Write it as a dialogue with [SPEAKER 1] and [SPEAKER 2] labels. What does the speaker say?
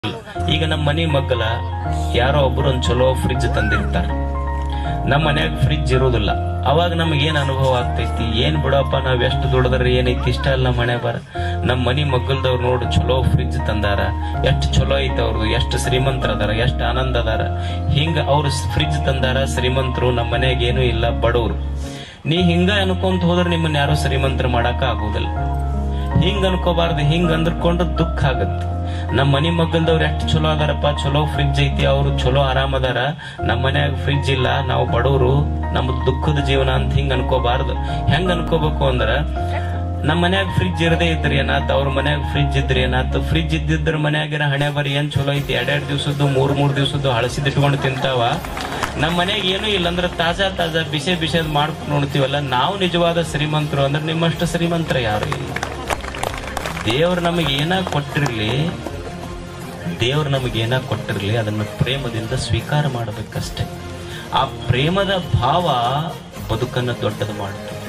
[SPEAKER 1] ಈಗ ನಮ್ಮ ಮನಿ ಮಗ್ಗಲ ಯಾರೋ ಒಬ್ರು ಒಂದ್ ಚಲೋ ಫ್ರಿಡ್ಜ್ ತಂದಿರ್ತಾರ ನಮ್ಮ ಮನ್ಯಾಗ ಫ್ರಿಡ್ಜ್ ಇರೋದಿಲ್ಲ ಅವಾಗ ನಮ್ಗೆ ಏನ್ ಅನುಭವ ಆಗ್ತೈತಿ ಏನ್ ಬಿಡಪ್ಪ ನಾವ್ ಎಷ್ಟು ದುಡದ್ರ ಏನೈತಿ ಇಷ್ಟ ಅಲ್ಲ ನಮ್ಮ ಮನೆ ಬರ ನಮ್ಮ ಮನಿ ಮಗ್ಗಲ್ದವ್ರು ನೋಡು ಚಲೋ ಫ್ರಿಡ್ಜ್ ತಂದಾರ ಎಷ್ಟು ಚಲೋ ಐತಿ ಅವ್ರದ್ದು ಎಷ್ಟು ಶ್ರೀಮಂತರ ಅದಾರ ಎಷ್ಟು ಆನಂದ ಅದಾರ ಹಿಂಗ ಅವ್ರು ಫ್ರಿಡ್ಜ್ ತಂದಾರ ಶ್ರೀಮಂತರು ನಮ್ಮ ಮನ್ಯಾಗ ಏನೂ ಇಲ್ಲ ಬಡವ್ರು ನೀ ಹಿಂಗ ಅನ್ಕೊಂತ ಹೋದ್ರೆ ನಿಮ್ಮನ್ನ ಯಾರು ಶ್ರೀಮಂತರ ಮಾಡಾಕ ಆಗುದಿಲ್ಲ ಹಿಂಗ ಅನ್ಕೋಬಾರ್ದು ಹಿಂಗ ಅಂದ್ಕೊಂಡು ದುಃಖ ಆಗತ್ತೆ ನಮ್ಮ ಮನಿ ಮಗ್ಗಲ್ದವ್ರು ಎಷ್ಟು ಚಲೋ ಅದಾರಪ್ಪ ಚಲೋ ಫ್ರಿಡ್ಜ್ ಐತಿ ಅವ್ರು ಚಲೋ ಆರಾಮ್ ಅದಾರ ನಮ್ಮ ಮನ್ಯಾಗ ಫ್ರಿಡ್ಜ್ ಇಲ್ಲ ನಾವು ಬಡವರು ನಮ್ಮ ದುಃಖದ ಜೀವನ ಅಂತ ಹಿಂಗ ಅನ್ಕೋಬಾರ್ದು ಹೆಂಗ್ ಅನ್ಕೋಬೇಕು ಅಂದ್ರ ನಮ್ಮ ಮನ್ಯಾಗ ಫ್ರಿಡ್ಜ್ ಇರದೇ ಇದ್ರಿ ಏನಾತ್ ಅವ್ರ ಮನ್ಯಾಗ ಫ್ರಿಡ್ಜ್ ಇದ್ರಿ ಏನಾತ್ ಫ್ರಿಡ್ಜ್ ಇದ್ದಿದ್ರ ಮನ್ಯಾಗಿರ ಹಣೆ ಬರಿ ಏನ್ ಚಲೋ ಐತಿ ಎರಡೆರಡು ದಿವಸದ್ದು ಮೂರ್ ಮೂರ್ ದಿವಸದ್ದು ಹಳಸಿದ್ ಇಟ್ಕೊಂಡು ತಿಂತಾವ ನಮ್ಮ ಮನ್ಯಾಗ ಏನೂ ಇಲ್ಲ ಅಂದ್ರೆ ತಾಜಾ ತಾಜಾ ಬಿಸಿ ಬಿಸಿದ್ ಮಾಡ್ಕೊಂಡು ನೋಡ್ತೀವಲ್ಲ ನಾವು ನಿಜವಾದ ಶ್ರೀಮಂತರು ಅಂದ್ರೆ ನಿಮ್ಮಷ್ಟು ಶ್ರೀಮಂತರ ಯಾರು ಇಲ್ಲ ದೇವ್ರು ನಮಗೆ ಏನ ಕೊಟ್ಟಿರ್ಲಿ ದೇವ್ರು ನಮಗೆ ಏನ ಕೊಟ್ಟಿರ್ಲಿ ಅದನ್ನು ಪ್ರೇಮದಿಂದ ಸ್ವೀಕಾರ ಮಾಡಬೇಕಷ್ಟೆ ಆ ಪ್ರೇಮದ ಭಾವ ಬದುಕನ್ನು ದೊಡ್ಡದು ಮಾಡುತ್ತೆ